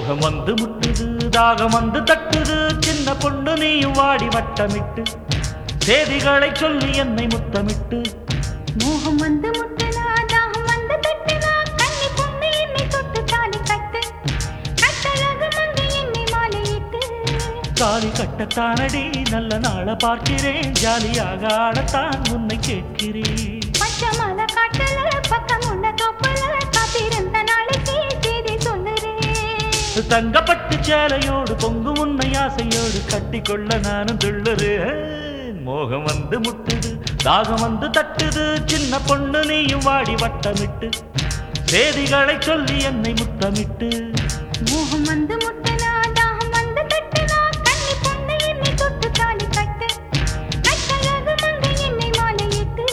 மோகம் வந்து முட்டுது தாகம் வந்து தட்டுது சின்ன பொண்ணு நீயும் வாடி வட்டமிட்டு செய்திகளை சொல்லி என்னை முத்தமிட்டு மோகம் வந்து முட்டுனா தாகம் வந்து தட்டுனா கன்னி பொண்ணு என்னை தொட்டு தாலி கட்டு கட்டழகு மங்கை என்னை மாலையிட்டு தாலி கட்டத்தானடி நல்ல நாள பார்க்கிறேன் ஜாலியாக ஆடத்தான் உன்னை கேட்கிறேன் பச்சை மலை காட்டுல பக்கம் உள்ள தொப்புல காத்திருந்த நாளைக்கு செய்தி சொல்லுறேன் தங்கப்பட்டு சேலையோடு பொங்கு உன்னை ஆசையோடு கட்டிக்கொள்ள நானும் துள்ளுறேன் மோகம் வந்து முட்டுது தாகம் வந்து தட்டுது சின்ன பொண்ணு நீயும் வாடி வட்டமிட்டு செய்திகளை சொல்லி என்னை முத்தமிட்டு மோகம் வந்து முட்டுனா தாகம் வந்து தட்டுனா கன்னி பொண்ணு என்னை தொட்டு தாலி கட்டு கட்டழகு மங்கை என்னை மாலையிட்டு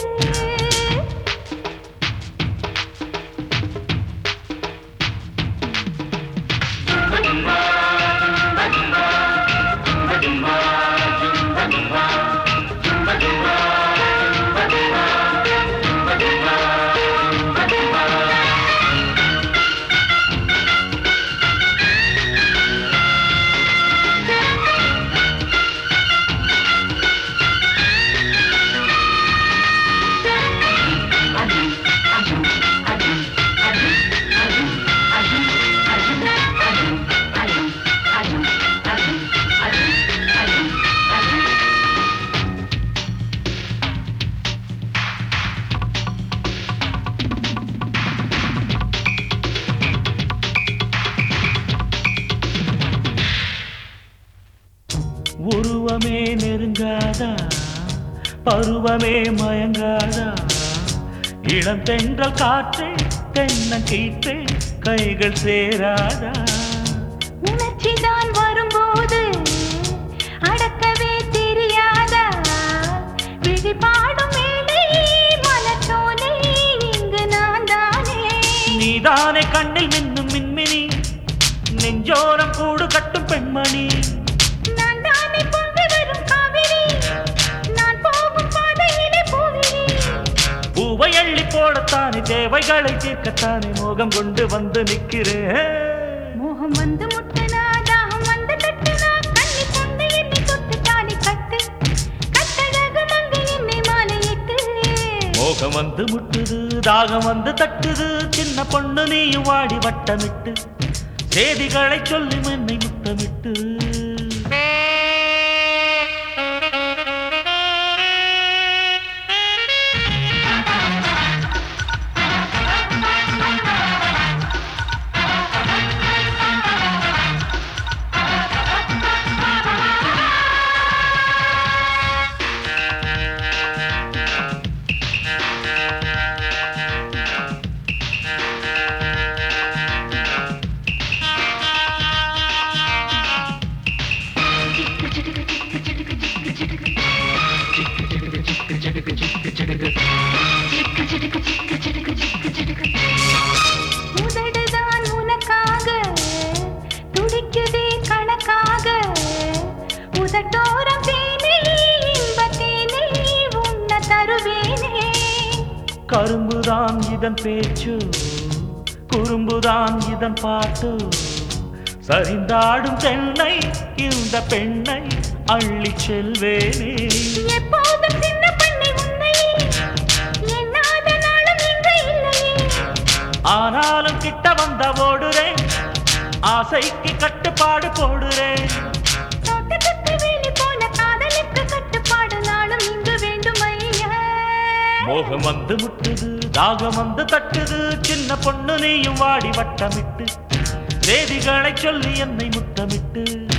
உருவமே நெருங்காதா பருவமே மயங்காதா இளம் தென்றல் காற்றே தென்னங்கீற்றே கைகள் சேராதா உணர்ச்சிதான் வரும்போது அடக்கவே தெரியாதா விழி பாடும் வேளை மலச்சோலை இங்கு நான் தானே நீதானே கண்ணில் மின்னும் மின்மினி நெஞ்சோரம் கூடு கட்டும் பெண்மணி நான் தானே பொங்கி வரும் காவிரி நான் போகும் பாதையிலே பூவிரி பூவை அள்ளி போடத்தானே தேவைகளை தீர்க்கத்தானே மோகம் கொண்டு வந்து நிற்கிறேன் மோகம் வந்து முட்டுனா தாகம் வந்து தட்டுனா கண்ணி கொண்டு என்னை தொட்டு தாலி கட்டு கட்டழகு மங்கை என்னை மாலையிட்டு மோகம் வந்து முட்டுது தாகம் வந்து தட்டுது சின்ன பொண்ணு நீயும் வாடி வட்டமிட்டு செய்திகளை சொல்லி என்னை முத்தமிட்டு உதடுதான் உனக்காக துடிக்குதே கணக்காக உதட்டோரம் தேனே இன்பத்தேனே உண்ண தருவேனே கரும்புதான் இதன் பேச்சு குறும்புதான் இதன் பாட்டு சரிந்தாடும் தென்னை இந்த பெண்ணை அள்ளி செல்வேனே எப்போதும் சின்ன பண்ணி உன்னை எண்ணாத நாளும் இங்கு இல்லையே ஆனாலும் கிட்ட வந்த ஓடுறேன் ஆசைக்கு கட்டுப்பாடு போடுறேன் தோட்டத்துக்கு வேலி போல காதலுக்கு கட்டுப்பாடு நாளும் இங்கு வேண்டும் ஐயா மோகம் வந்து முட்டுது தாகம் வந்து தட்டுது சின்ன பொண்ணு நீயும் வாடி வட்டமிட்டு செய்திகளை சொல்லி என்னை முத்தமிட்டு